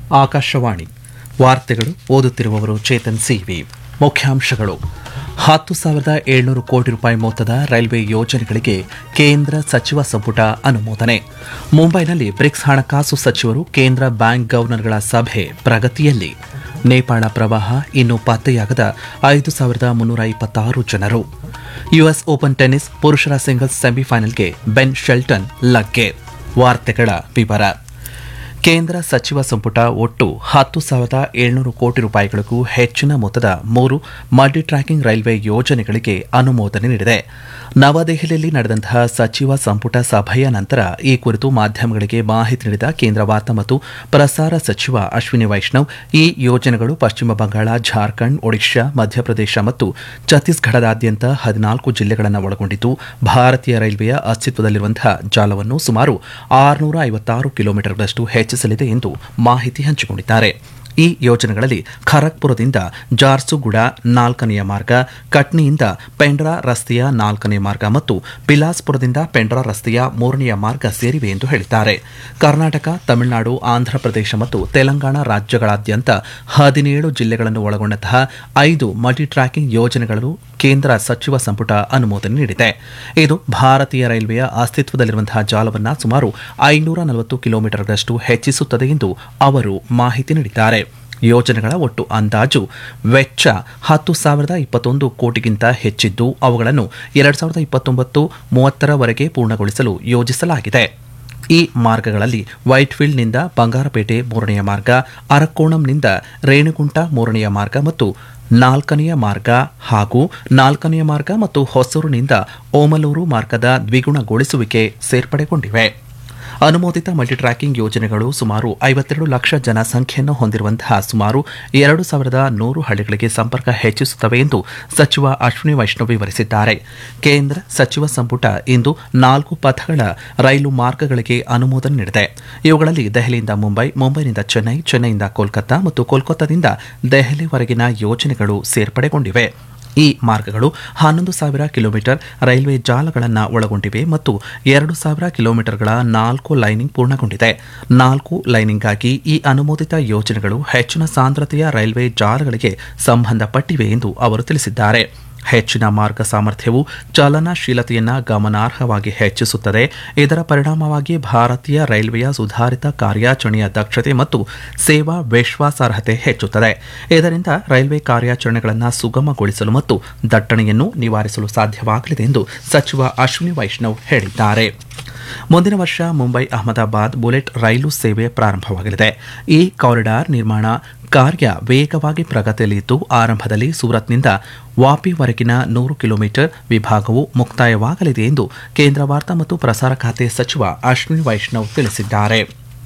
ಆಕಾಶವಾಣಿ ವಾರ್ತೆಗಳು ಓದುತ್ತಿರುವವರು ಚೇತನ್ ಸಿವಿ ಮುಖ್ಯಾಂಶಗಳು ಹತ್ತು ಸಾವಿರದ ಏಳ್ನೂರು ಕೋಟಿ ರೂಪಾಯಿ ಮೊತ್ತದ ರೈಲ್ವೆ ಯೋಜನೆಗಳಿಗೆ ಕೇಂದ್ರ ಸಚಿವ ಸಂಪುಟ ಅನುಮೋದನೆ ಮುಂಬೈನಲ್ಲಿ ಬ್ರಿಕ್ಸ್ ಹಣಕಾಸು ಸಚಿವರು ಕೇಂದ್ರ ಬ್ಯಾಂಕ್ ಗವರ್ನರ್ಗಳ ಸಭೆ ಪ್ರಗತಿಯಲ್ಲಿ ನೇಪಾಳ ಪ್ರವಾಹ ಇನ್ನೂ ಪತ್ತೆಯಾಗದ ಐದು ಸಾವಿರದ ಮುನ್ನೂರ ಇಪ್ಪತ್ತಾರು ಜನರು ಯುಎಸ್ ಓಪನ್ ಟೆನ್ನಿಸ್ ಪುರುಷರ ಸಿಂಗಲ್ಸ್ ಸೆಮಿಫೈನಲ್ಗೆ ಬೆನ್ ಶೆಲ್ಟನ್ ಲಗ್ಗೆ ವಾರ್ತೆಗಳ ವಿವರ ಕೇಂದ್ರ ಸಚಿವ ಸಂಪುಟ ಒಟ್ಟು ಹತ್ತು ಸಾವಿರದ ಏಳ್ನೂರು ಕೋಟಿ ರೂಪಾಯಿಗಳಿಗೂ ಹೆಚ್ಚಿನ ಮೊತ್ತದ ಮೂರು ಮಲ್ಟಿ ಟ್ರ್ಯಾಕಿಂಗ್ ರೈಲ್ವೆ ಯೋಜನೆಗಳಿಗೆ ಅನುಮೋದನೆ ನೀಡಿದೆ ನವದೆಹಲಿಯಲ್ಲಿ ನಡೆದಂತಹ ಸಚಿವ ಸಂಪುಟ ಸಭೆಯ ನಂತರ ಈ ಕುರಿತು ಮಾಧ್ಯಮಗಳಿಗೆ ಮಾಹಿತಿ ನೀಡಿದ ಕೇಂದ್ರ ವಾರ್ತಾ ಮತ್ತು ಪ್ರಸಾರ ಸಚಿವ ಅಶ್ವಿನಿ ವೈಷ್ಣವ್ ಈ ಯೋಜನೆಗಳು ಪಶ್ಚಿಮ ಬಂಗಾಳ ಜಾರ್ಖಂಡ್ ಒಡಿಶಾ ಮಧ್ಯಪ್ರದೇಶ ಮತ್ತು ಛತ್ತೀಸ್ಗಢದಾದ್ಯಂತ ಹದಿನಾಲ್ಕು ಜಿಲ್ಲೆಗಳನ್ನು ಒಳಗೊಂಡಿದ್ದು ಭಾರತೀಯ ರೈಲ್ವೆಯ ಅಸ್ತಿತ್ವದಲ್ಲಿರುವಂತಹ ಜಾಲವನ್ನು ಸುಮಾರು ಆರುನೂರ ಐವತ್ತಾರು ಕಿಲೋಮೀಟರ್ಗಳಷ್ಟು ಹೆಚ್ಚಿಸಲಿದೆ ಎಂದು ಮಾಹಿತಿ ಹಂಚಿಕೊಂಡಿದ್ದಾರೆ ಈ ಯೋಜನೆಗಳಲ್ಲಿ ಖರಗ್ಪುರದಿಂದ ಜಾರ್ಸುಗುಡ ನಾಲ್ಕನೆಯ ಮಾರ್ಗ ಕಟ್ನಿಯಿಂದ ಪೆಂಡ್ರಾ ರಸ್ತೆಯ ನಾಲ್ಕನೇ ಮಾರ್ಗ ಮತ್ತು ಬಿಲಾಸ್ಪುರದಿಂದ ಪೆಂಡ್ರಾ ರಸ್ತೆಯ ಮೂರನೆಯ ಮಾರ್ಗ ಸೇರಿವೆ ಎಂದು ಹೇಳಿದ್ದಾರೆ ಕರ್ನಾಟಕ ತಮಿಳುನಾಡು ಆಂಧ್ರಪ್ರದೇಶ ಮತ್ತು ತೆಲಂಗಾಣ ರಾಜ್ಯಗಳಾದ್ಯಂತ ಹದಿನೇಳು ಜಿಲ್ಲೆಗಳನ್ನು ಒಳಗೊಂಡಂತಹ ಐದು ಮಲ್ಟಿ ಟ್ರ್ಯಾಕಿಂಗ್ ಯೋಜನೆಗಳು ಕೇಂದ್ರ ಸಚಿವ ಸಂಪುಟ ಅನುಮೋದನೆ ನೀಡಿದೆ ಇದು ಭಾರತೀಯ ರೈಲ್ವೆಯ ಅಸ್ತಿತ್ವದಲ್ಲಿರುವಂತಹ ಜಾಲವನ್ನು ಸುಮಾರು ಐನೂರ ನಲವತ್ತು ಕಿಲೋಮೀಟರ್ಗಳಷ್ಟು ಹೆಚ್ಚಿಸುತ್ತದೆ ಎಂದು ಅವರು ಮಾಹಿತಿ ನೀಡಿದ್ದಾರೆ ಯೋಜನೆಗಳ ಒಟ್ಟು ಅಂದಾಜು ವೆಚ್ಚ ಹತ್ತು ಸಾವಿರದ ಇಪ್ಪತ್ತೊಂದು ಕೋಟಿಗಿಂತ ಹೆಚ್ಚಿದ್ದು ಅವುಗಳನ್ನು ಎರಡು ಸಾವಿರದ ಇಪ್ಪತ್ತೊಂಬತ್ತು ಮೂವತ್ತರವರೆಗೆ ಪೂರ್ಣಗೊಳಿಸಲು ಯೋಜಿಸಲಾಗಿದೆ ಈ ಮಾರ್ಗಗಳಲ್ಲಿ ವೈಟ್ಫೀಲ್ಡ್ನಿಂದ ಬಂಗಾರಪೇಟೆ ಮೂರನೆಯ ಮಾರ್ಗ ಅರಕೋಣಂನಿಂದ ರೇಣುಗುಂಟ ಮೂರನೆಯ ಮಾರ್ಗ ಮತ್ತು ನಾಲ್ಕನೆಯ ಮಾರ್ಗ ಹಾಗೂ ನಾಲ್ಕನೆಯ ಮಾರ್ಗ ಮತ್ತು ಹೊಸೂರಿನಿಂದ ಓಮಲೂರು ಮಾರ್ಗದ ದ್ವಿಗುಣಗೊಳಿಸುವಿಕೆ ಸೇರ್ಪಡೆಗೊಂಡಿವೆ ಅನುಮೋದಿತ ಮಲ್ಟಿ ಟ್ರ್ಯಾಕಿಂಗ್ ಯೋಜನೆಗಳು ಸುಮಾರು ಐವತ್ತೆರಡು ಲಕ್ಷ ಜನಸಂಖ್ಯೆಯನ್ನು ಹೊಂದಿರುವಂತಹ ಸುಮಾರು ಎರಡು ಸಾವಿರದ ನೂರು ಹಳ್ಳಿಗಳಿಗೆ ಸಂಪರ್ಕ ಹೆಚ್ಚಿಸುತ್ತವೆ ಎಂದು ಸಚಿವ ಅಶ್ವಿನಿ ವೈಷ್ಣವ್ ವಿವರಿಸಿದ್ದಾರೆ ಕೇಂದ್ರ ಸಚಿವ ಸಂಪುಟ ಇಂದು ನಾಲ್ಕು ಪಥಗಳ ರೈಲು ಮಾರ್ಗಗಳಿಗೆ ಅನುಮೋದನೆ ನೀಡಿದೆ ಇವುಗಳಲ್ಲಿ ದೆಹಲಿಯಿಂದ ಮುಂಬೈ ಮುಂಬೈನಿಂದ ಚೆನ್ನೈ ಚೆನ್ನೈಯಿಂದ ಕೋಲ್ಕತ್ತಾ ಮತ್ತು ಕೋಲ್ಕತ್ತಾದಿಂದ ದೆಹಲಿವರೆಗಿನ ಯೋಜನೆಗಳು ಸೇರ್ಪಡೆಗೊಂಡಿವೆ ಈ ಮಾರ್ಗಗಳು ಹನ್ನೊಂದು ಸಾವಿರ ಕಿಲೋಮೀಟರ್ ರೈಲ್ವೆ ಜಾಲಗಳನ್ನು ಒಳಗೊಂಡಿವೆ ಮತ್ತು ಎರಡು ಸಾವಿರ ಕಿಲೋಮೀಟರ್ಗಳ ನಾಲ್ಕು ಲೈನಿಂಗ್ ಪೂರ್ಣಗೊಂಡಿದೆ ನಾಲ್ಕು ಲೈನಿಂಗ್ಗಾಗಿ ಈ ಅನುಮೋದಿತ ಯೋಜನೆಗಳು ಹೆಚ್ಚಿನ ಸಾಂದ್ರತೆಯ ರೈಲ್ವೆ ಜಾಲಗಳಿಗೆ ಸಂಬಂಧಪಟ್ಟಿವೆ ಎಂದು ಅವರು ತಿಳಿಸಿದ್ದಾರೆ ಹೆಚ್ಚಿನ ಮಾರ್ಗ ಸಾಮರ್ಥ್ಯವು ಚಲನಶೀಲತೆಯನ್ನು ಗಮನಾರ್ಹವಾಗಿ ಹೆಚ್ಚಿಸುತ್ತದೆ ಇದರ ಪರಿಣಾಮವಾಗಿ ಭಾರತೀಯ ರೈಲ್ವೆಯ ಸುಧಾರಿತ ಕಾರ್ಯಾಚರಣೆಯ ದಕ್ಷತೆ ಮತ್ತು ಸೇವಾ ವಿಶ್ವಾಸಾರ್ಹತೆ ಹೆಚ್ಚುತ್ತದೆ ಇದರಿಂದ ರೈಲ್ವೆ ಕಾರ್ಯಾಚರಣೆಗಳನ್ನು ಸುಗಮಗೊಳಿಸಲು ಮತ್ತು ದಟ್ಟಣೆಯನ್ನು ನಿವಾರಿಸಲು ಸಾಧ್ಯವಾಗಲಿದೆ ಎಂದು ಸಚಿವ ಅಶ್ವಿನಿ ವೈಷ್ಣವ್ ಹೇಳಿದ್ದಾರೆ ಮುಂದಿನ ವರ್ಷ ಮುಂಬೈ ಅಹಮದಾಬಾದ್ ಬುಲೆಟ್ ರೈಲು ಸೇವೆ ಪ್ರಾರಂಭವಾಗಲಿದೆ ಈ ಕಾರಿಡಾರ್ ನಿರ್ಮಾಣ ಕಾರ್ಯ ವೇಗವಾಗಿ ಪ್ರಗತಿಯಲ್ಲಿದ್ದು ಆರಂಭದಲ್ಲಿ ಸೂರತ್ನಿಂದ ವಾಪಿವರೆಗಿನ ನೂರು ಕಿಲೋಮೀಟರ್ ವಿಭಾಗವು ಮುಕ್ತಾಯವಾಗಲಿದೆ ಎಂದು ಕೇಂದ್ರ ವಾರ್ತಾ ಮತ್ತು ಪ್ರಸಾರ ಖಾತೆ ಸಚಿವ ಅಶ್ವಿನಿ ವೈಷ್ಣವ್ ತಿಳಿಸಿದ್ದಾರೆ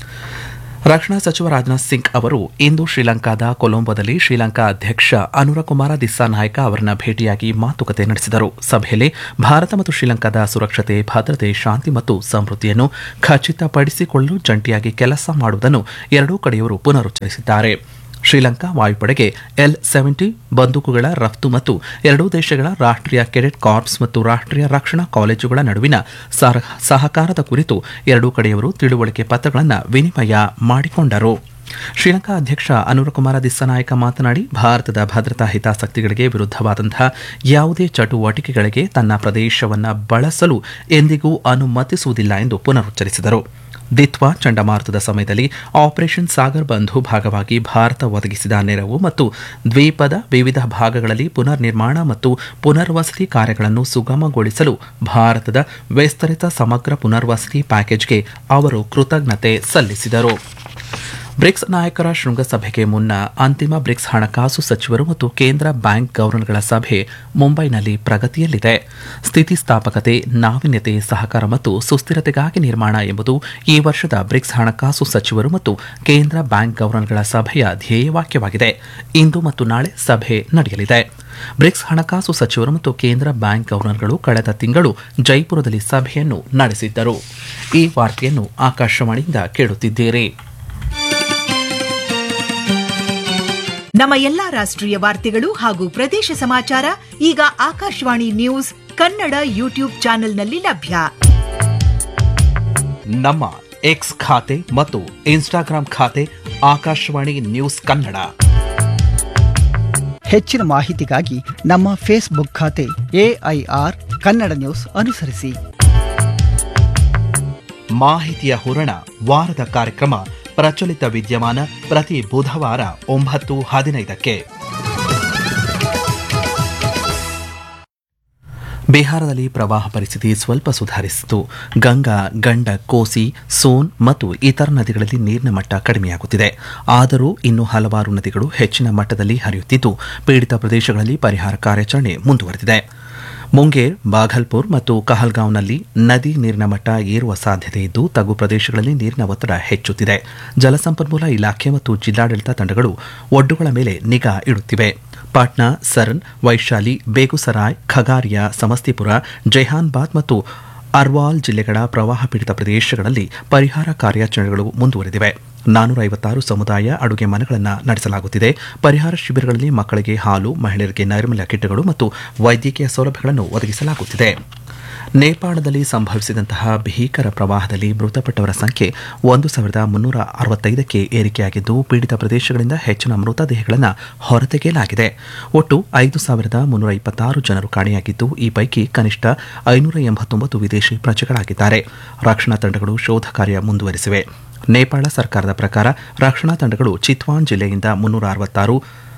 ರಕ್ಷಣಾ ಸಚಿವ ರಾಜನಾಥ್ ಸಿಂಗ್ ಅವರು ಇಂದು ಶ್ರೀಲಂಕಾದ ಕೊಲಂಬೋದಲ್ಲಿ ಶ್ರೀಲಂಕಾ ಅಧ್ಯಕ್ಷ ಅನುರಕುಮಾರ ದಿಸ್ಸಾನಾಯಕ ಅವರನ್ನ ಭೇಟಿಯಾಗಿ ಮಾತುಕತೆ ನಡೆಸಿದರು ಸಭೆಯಲ್ಲಿ ಭಾರತ ಮತ್ತು ಶ್ರೀಲಂಕಾದ ಸುರಕ್ಷತೆ ಭದ್ರತೆ ಶಾಂತಿ ಮತ್ತು ಸಮೃದ್ಧಿಯನ್ನು ಖಚಿತಪಡಿಸಿಕೊಳ್ಳಲು ಜಂಟಿಯಾಗಿ ಕೆಲಸ ಮಾಡುವುದನ್ನು ಎರಡೂ ಕಡೆಯವರು ಪುನರುಚ್ಚರಿಸಿದ್ದಾರೆ ಶ್ರೀಲಂಕಾ ವಾಯುಪಡೆಗೆ ಎಲ್ ಸೆವೆಂಟಿ ಬಂದೂಕುಗಳ ರಫ್ತು ಮತ್ತು ಎರಡೂ ದೇಶಗಳ ರಾಷ್ಟ್ರೀಯ ಕೆಡೆಟ್ ಕಾರ್ಪ್ಸ್ ಮತ್ತು ರಾಷ್ಟ್ರೀಯ ರಕ್ಷಣಾ ಕಾಲೇಜುಗಳ ನಡುವಿನ ಸಹಕಾರದ ಕುರಿತು ಎರಡೂ ಕಡೆಯವರು ತಿಳುವಳಿಕೆ ಪತ್ರಗಳನ್ನು ವಿನಿಮಯ ಮಾಡಿಕೊಂಡರು ಶ್ರೀಲಂಕಾ ಅಧ್ಯಕ್ಷ ಅನುರಕುಮಾರ ದಿಸ್ಸನಾಯಕ ಮಾತನಾಡಿ ಭಾರತದ ಭದ್ರತಾ ಹಿತಾಸಕ್ತಿಗಳಿಗೆ ವಿರುದ್ಧವಾದಂತಹ ಯಾವುದೇ ಚಟುವಟಿಕೆಗಳಿಗೆ ತನ್ನ ಪ್ರದೇಶವನ್ನು ಬಳಸಲು ಎಂದಿಗೂ ಅನುಮತಿಸುವುದಿಲ್ಲ ಎಂದು ಪುನರುಚ್ಚರಿಸಿದರು ದಿತ್ವಾ ಚಂಡಮಾರುತದ ಸಮಯದಲ್ಲಿ ಆಪರೇಷನ್ ಸಾಗರ್ ಬಂಧು ಭಾಗವಾಗಿ ಭಾರತ ಒದಗಿಸಿದ ನೆರವು ಮತ್ತು ದ್ವೀಪದ ವಿವಿಧ ಭಾಗಗಳಲ್ಲಿ ಪುನರ್ ನಿರ್ಮಾಣ ಮತ್ತು ಪುನರ್ವಸತಿ ಕಾರ್ಯಗಳನ್ನು ಸುಗಮಗೊಳಿಸಲು ಭಾರತದ ವಿಸ್ತರಿತ ಸಮಗ್ರ ಪುನರ್ವಸತಿ ಪ್ಯಾಕೇಜ್ಗೆ ಅವರು ಕೃತಜ್ಞತೆ ಸಲ್ಲಿಸಿದರು ಬ್ರಿಕ್ಸ್ ನಾಯಕರ ಶೃಂಗಸಭೆಗೆ ಮುನ್ನ ಅಂತಿಮ ಬ್ರಿಕ್ಸ್ ಹಣಕಾಸು ಸಚಿವರು ಮತ್ತು ಕೇಂದ್ರ ಬ್ಯಾಂಕ್ ಗವರ್ನರ್ಗಳ ಸಭೆ ಮುಂಬೈನಲ್ಲಿ ಪ್ರಗತಿಯಲ್ಲಿದೆ ಸ್ಥಿತಿಸ್ಥಾಪಕತೆ ನಾವೀನ್ಯತೆ ಸಹಕಾರ ಮತ್ತು ಸುಸ್ಥಿರತೆಗಾಗಿ ನಿರ್ಮಾಣ ಎಂಬುದು ಈ ವರ್ಷದ ಬ್ರಿಕ್ಸ್ ಹಣಕಾಸು ಸಚಿವರು ಮತ್ತು ಕೇಂದ್ರ ಬ್ಯಾಂಕ್ ಗವರ್ನರ್ಗಳ ಸಭೆಯ ಧ್ಯೇಯವಾಕ್ಯವಾಗಿದೆ ಇಂದು ಮತ್ತು ನಾಳೆ ಸಭೆ ನಡೆಯಲಿದೆ ಬ್ರಿಕ್ಸ್ ಹಣಕಾಸು ಸಚಿವರು ಮತ್ತು ಕೇಂದ್ರ ಬ್ಯಾಂಕ್ ಗವರ್ನರ್ಗಳು ಕಳೆದ ತಿಂಗಳು ಜೈಪುರದಲ್ಲಿ ಸಭೆಯನ್ನು ನಡೆಸಿದ್ದರು ಈ ವಾರ್ತೆಯನ್ನು ಆಕಾಶವಾಣಿಯಿಂದ ಕೇಳುತ್ತಿದ್ದೀರಿ ನಮ್ಮ ಎಲ್ಲಾ ರಾಷ್ಟ್ರೀಯ ವಾರ್ತೆಗಳು ಹಾಗೂ ಪ್ರದೇಶ ಸಮಾಚಾರ ಈಗ ಆಕಾಶವಾಣಿ ನ್ಯೂಸ್ ಕನ್ನಡ ಯೂಟ್ಯೂಬ್ ಚಾನೆಲ್ನಲ್ಲಿ ಲಭ್ಯ ನಮ್ಮ ಎಕ್ಸ್ ಖಾತೆ ಮತ್ತು ಇನ್ಸ್ಟಾಗ್ರಾಂ ಖಾತೆ ಆಕಾಶವಾಣಿ ನ್ಯೂಸ್ ಕನ್ನಡ ಹೆಚ್ಚಿನ ಮಾಹಿತಿಗಾಗಿ ನಮ್ಮ ಫೇಸ್ಬುಕ್ ಖಾತೆ ಎಐಆರ್ ಕನ್ನಡ ನ್ಯೂಸ್ ಅನುಸರಿಸಿ ಮಾಹಿತಿಯ ಹೂರಣ ವಾರದ ಕಾರ್ಯಕ್ರಮ ಪ್ರಚಲಿತ ವಿದ್ಯಮಾನ ಪ್ರತಿ ಬುಧವಾರ ಒಂಬತ್ತು ಹದಿನೈದಕ್ಕೆ ಬಿಹಾರದಲ್ಲಿ ಪ್ರವಾಹ ಪರಿಸ್ಥಿತಿ ಸ್ವಲ್ಪ ಸುಧಾರಿಸಿತು ಗಂಗಾ ಗಂಡಕ್ ಕೋಸಿ ಸೋನ್ ಮತ್ತು ಇತರ ನದಿಗಳಲ್ಲಿ ನೀರಿನ ಮಟ್ಟ ಕಡಿಮೆಯಾಗುತ್ತಿದೆ ಆದರೂ ಇನ್ನೂ ಹಲವಾರು ನದಿಗಳು ಹೆಚ್ಚಿನ ಮಟ್ಟದಲ್ಲಿ ಹರಿಯುತ್ತಿದ್ದು ಪೀಡಿತ ಪ್ರದೇಶಗಳಲ್ಲಿ ಪರಿಹಾರ ಕಾರ್ಯಾಚರಣೆ ಮುಂದುವರೆದಿದೆ ಮುಂಗೇರ್ ಬಾಘಲ್ಪುರ್ ಮತ್ತು ಕಹಲ್ಗಾಂವ್ನಲ್ಲಿ ನದಿ ನೀರಿನ ಮಟ್ಟ ಏರುವ ಸಾಧ್ಯತೆ ಇದ್ದು ತಗ್ಗು ಪ್ರದೇಶಗಳಲ್ಲಿ ನೀರಿನ ಒತ್ತಡ ಹೆಚ್ಚುತ್ತಿದೆ ಜಲಸಂಪನ್ಮೂಲ ಇಲಾಖೆ ಮತ್ತು ಜಿಲ್ಲಾಡಳಿತ ತಂಡಗಳು ಒಡ್ಡುಗಳ ಮೇಲೆ ನಿಗಾ ಇಡುತ್ತಿವೆ ಪಾಟ್ನಾ ಸರನ್ ವೈಶಾಲಿ ಬೇಗುಸರಾಯ್ ಖಗಾರಿಯಾ ಸಮಸ್ತಿಪುರ ಜೈಹಾನ್ಬಾದ್ ಮತ್ತು ಅರ್ವಾಲ್ ಜಿಲ್ಲೆಗಳ ಪ್ರವಾಹ ಪೀಡಿತ ಪ್ರದೇಶಗಳಲ್ಲಿ ಪರಿಹಾರ ಕಾರ್ಯಾಚರಣೆಗಳು ಮುಂದುವರೆದಿವೆ ನಾನೂರ ಐವತ್ತಾರು ಸಮುದಾಯ ಅಡುಗೆ ಮನೆಗಳನ್ನು ನಡೆಸಲಾಗುತ್ತಿದೆ ಪರಿಹಾರ ಶಿಬಿರಗಳಲ್ಲಿ ಮಕ್ಕಳಿಗೆ ಹಾಲು ಮಹಿಳೆಯರಿಗೆ ನೈರ್ಮಲ್ಯ ಕಿಟ್ಗಳು ಮತ್ತು ವೈದ್ಯಕೀಯ ಸೌಲಭ್ಯಗಳನ್ನು ಒದಗಿಸಲಾಗುತ್ತಿದೆ ನೇಪಾಳದಲ್ಲಿ ಸಂಭವಿಸಿದಂತಹ ಭೀಕರ ಪ್ರವಾಹದಲ್ಲಿ ಮೃತಪಟ್ಟವರ ಸಂಖ್ಯೆ ಒಂದು ಸಾವಿರದ ಮುನ್ನೂರ ಅರವತ್ತೈದಕ್ಕೆ ಏರಿಕೆಯಾಗಿದ್ದು ಪೀಡಿತ ಪ್ರದೇಶಗಳಿಂದ ಹೆಚ್ಚಿನ ಮೃತದೇಹಗಳನ್ನು ಹೊರತೆಗೆಯಲಾಗಿದೆ ಒಟ್ಟು ಐದು ಸಾವಿರದ ಮುನ್ನೂರ ಇಪ್ಪತ್ತಾರು ಜನರು ಕಾಣೆಯಾಗಿದ್ದು ಈ ಪೈಕಿ ಕನಿಷ್ಠ ಐನೂರ ಎಂಬತ್ತೊಂಬತ್ತು ವಿದೇಶಿ ಪ್ರಜೆಗಳಾಗಿದ್ದಾರೆ ರಕ್ಷಣಾ ತಂಡಗಳು ಶೋಧ ಕಾರ್ಯ ಮುಂದುವರೆಸಿವೆ ನೇಪಾಳ ಸರ್ಕಾರದ ಪ್ರಕಾರ ರಕ್ಷಣಾ ತಂಡಗಳು ಚಿತ್ವಾನ್ ಜಿಲ್ಲೆಯಿಂದ ಮುನ್ನೂರ ಅರವತ್ತಾರು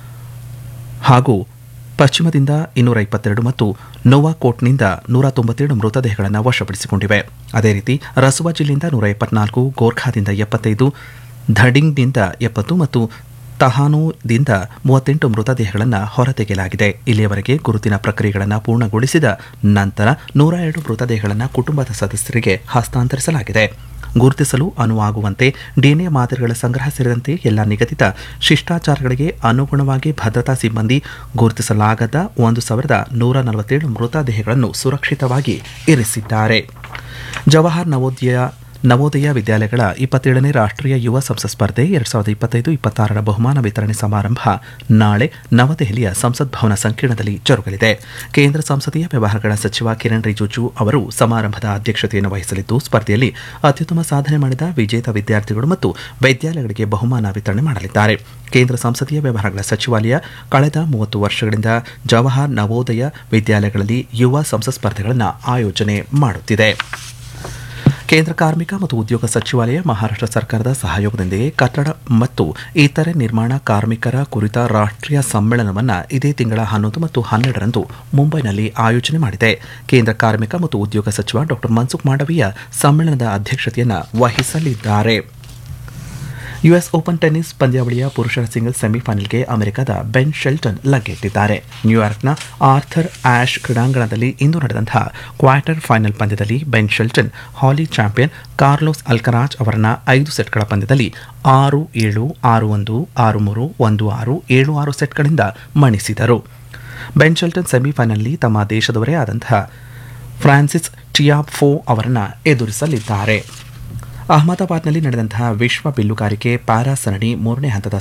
ಹಾಗೂ ಪಶ್ಚಿಮದಿಂದ ಇನ್ನೂರ ಇಪ್ಪತ್ತೆರಡು ಮತ್ತು ನೋವಾಕೋಟ್ನಿಂದ ನೂರ ತೊಂಬತ್ತೇಳು ಮೃತದೇಹಗಳನ್ನು ವಶಪಡಿಸಿಕೊಂಡಿವೆ ಅದೇ ರೀತಿ ರಸುವಾ ಜಿಲ್ಲೆಯಿಂದ ನೂರ ಎಪ್ಪತ್ನಾಲ್ಕು ಗೋರ್ಖಾದಿಂದ ಎಪ್ಪತ್ತೈದು ಧಡಿಂಗ್ನಿಂದ ಎಪ್ಪತ್ತು ಮತ್ತು ತಹಾನೋದಿಂದ ಮೂವತ್ತೆಂಟು ಮೃತದೇಹಗಳನ್ನು ಹೊರತೆಗೆಯಲಾಗಿದೆ ಇಲ್ಲಿಯವರೆಗೆ ಗುರುತಿನ ಪ್ರಕ್ರಿಯೆಗಳನ್ನು ಪೂರ್ಣಗೊಳಿಸಿದ ನಂತರ ನೂರ ಎರಡು ಮೃತದೇಹಗಳನ್ನು ಕುಟುಂಬದ ಸದಸ್ಯರಿಗೆ ಹಸ್ತಾಂತರಿಸಲಾಗಿದೆ ಗುರುತಿಸಲು ಅನುವಾಗುವಂತೆ ಡಿಎನ್ಎ ಮಾದರಿಗಳ ಸಂಗ್ರಹ ಸೇರಿದಂತೆ ಎಲ್ಲ ನಿಗದಿತ ಶಿಷ್ಟಾಚಾರಗಳಿಗೆ ಅನುಗುಣವಾಗಿ ಭದ್ರತಾ ಸಿಬ್ಬಂದಿ ಗುರುತಿಸಲಾಗದ ಒಂದು ಸಾವಿರದ ನೂರ ನಲವತ್ತೇಳು ಮೃತದೇಹಗಳನ್ನು ಸುರಕ್ಷಿತವಾಗಿ ಇರಿಸಿದ್ದಾರೆ ಜವಾಹರ್ ನವೋದಯ ನವೋದಯ ವಿದ್ಯಾಲಯಗಳ ಇಪ್ಪತ್ತೇಳನೇ ರಾಷ್ಟ್ರೀಯ ಯುವ ಸಂಸತ್ ಸ್ಪರ್ಧೆ ಎರಡ್ ಸಾವಿರದ ಇಪ್ಪತ್ತೈದು ಇಪ್ಪತ್ತಾರರ ಬಹುಮಾನ ವಿತರಣೆ ಸಮಾರಂಭ ನಾಳೆ ನವದೆಹಲಿಯ ಸಂಸತ್ ಭವನ ಸಂಕೀರ್ಣದಲ್ಲಿ ಜರುಗಲಿದೆ ಕೇಂದ್ರ ಸಂಸದೀಯ ವ್ಯವಹಾರಗಳ ಸಚಿವ ಕಿರಣ್ ರಿಜಿಜು ಅವರು ಸಮಾರಂಭದ ಅಧ್ಯಕ್ಷತೆಯನ್ನು ವಹಿಸಲಿದ್ದು ಸ್ಪರ್ಧೆಯಲ್ಲಿ ಅತ್ಯುತ್ತಮ ಸಾಧನೆ ಮಾಡಿದ ವಿಜೇತ ವಿದ್ಯಾರ್ಥಿಗಳು ಮತ್ತು ವಿದ್ಯಾಲಯಗಳಿಗೆ ಬಹುಮಾನ ವಿತರಣೆ ಮಾಡಲಿದ್ದಾರೆ ಕೇಂದ್ರ ಸಂಸದೀಯ ವ್ಯವಹಾರಗಳ ಸಚಿವಾಲಯ ಕಳೆದ ಮೂವತ್ತು ವರ್ಷಗಳಿಂದ ಜವಾಹರ್ ನವೋದಯ ವಿದ್ಯಾಲಯಗಳಲ್ಲಿ ಯುವ ಸಂಸತ್ ಸ್ಪರ್ಧೆಗಳನ್ನು ಆಯೋಜನೆ ಮಾಡುತ್ತಿದೆ ಕೇಂದ್ರ ಕಾರ್ಮಿಕ ಮತ್ತು ಉದ್ಯೋಗ ಸಚಿವಾಲಯ ಮಹಾರಾಷ್ಟ್ರ ಸರ್ಕಾರದ ಸಹಯೋಗದೊಂದಿಗೆ ಕಟ್ಟಡ ಮತ್ತು ಇತರೆ ನಿರ್ಮಾಣ ಕಾರ್ಮಿಕರ ಕುರಿತ ರಾಷ್ಟ್ರೀಯ ಸಮ್ಮೇಳನವನ್ನು ಇದೇ ತಿಂಗಳ ಹನ್ನೊಂದು ಮತ್ತು ಹನ್ನೆರಡರಂದು ಮುಂಬೈನಲ್ಲಿ ಆಯೋಜನೆ ಮಾಡಿದೆ ಕೇಂದ್ರ ಕಾರ್ಮಿಕ ಮತ್ತು ಉದ್ಯೋಗ ಸಚಿವ ಡಾ ಮನ್ಸುಖ್ ಮಾಂಡವೀಯ ಸಮ್ಮೇಳನದ ಅಧ್ಯಕ್ಷತೆಯನ್ನು ವಹಿಸಲಿದ್ದಾರೆ ಯುಎಸ್ ಓಪನ್ ಟೆನ್ನಿಸ್ ಪಂದ್ಯಾವಳಿಯ ಪುರುಷರ ಸಿಂಗಲ್ಸ್ ಸೆಮಿಫೈನಲ್ಗೆ ಅಮೆರಿಕದ ಬೆನ್ ಶೆಲ್ಟನ್ ಲಗ್ಗೆಟ್ಟಿದ್ದಾರೆ ನ್ಯೂಯಾರ್ಕ್ನ ಆರ್ಥರ್ ಆಶ್ ಕ್ರೀಡಾಂಗಣದಲ್ಲಿ ಇಂದು ನಡೆದಂತಹ ಕ್ವಾರ್ಟರ್ ಫೈನಲ್ ಪಂದ್ಯದಲ್ಲಿ ಬೆನ್ ಶೆಲ್ಟನ್ ಹಾಲಿ ಚಾಂಪಿಯನ್ ಕಾರ್ಲೋಸ್ ಅಲ್ಕರಾಜ್ ಅವರನ್ನ ಐದು ಸೆಟ್ಗಳ ಪಂದ್ಯದಲ್ಲಿ ಆರು ಏಳು ಆರು ಒಂದು ಆರು ಮೂರು ಒಂದು ಆರು ಏಳು ಆರು ಸೆಟ್ಗಳಿಂದ ಮಣಿಸಿದರು ಬೆನ್ ಶೆಲ್ಟನ್ ಸೆಮಿಫೈನಲ್ನಲ್ಲಿ ತಮ್ಮ ದೇಶದವರೇ ಆದಂತಹ ಫ್ರಾನ್ಸಿಸ್ ಟಿಯಾಫೋ ಅವರನ್ನ ಎದುರಿಸಲಿದ್ದಾರೆ ಅಹಮದಾಬಾದ್ನಲ್ಲಿ ನಡೆದಂತಹ ವಿಶ್ವ ಬಿಲ್ಲುಗಾರಿಕೆ ಪ್ಯಾರಾ ಸರಣಿ ಮೂರನೇ ಹಂತದ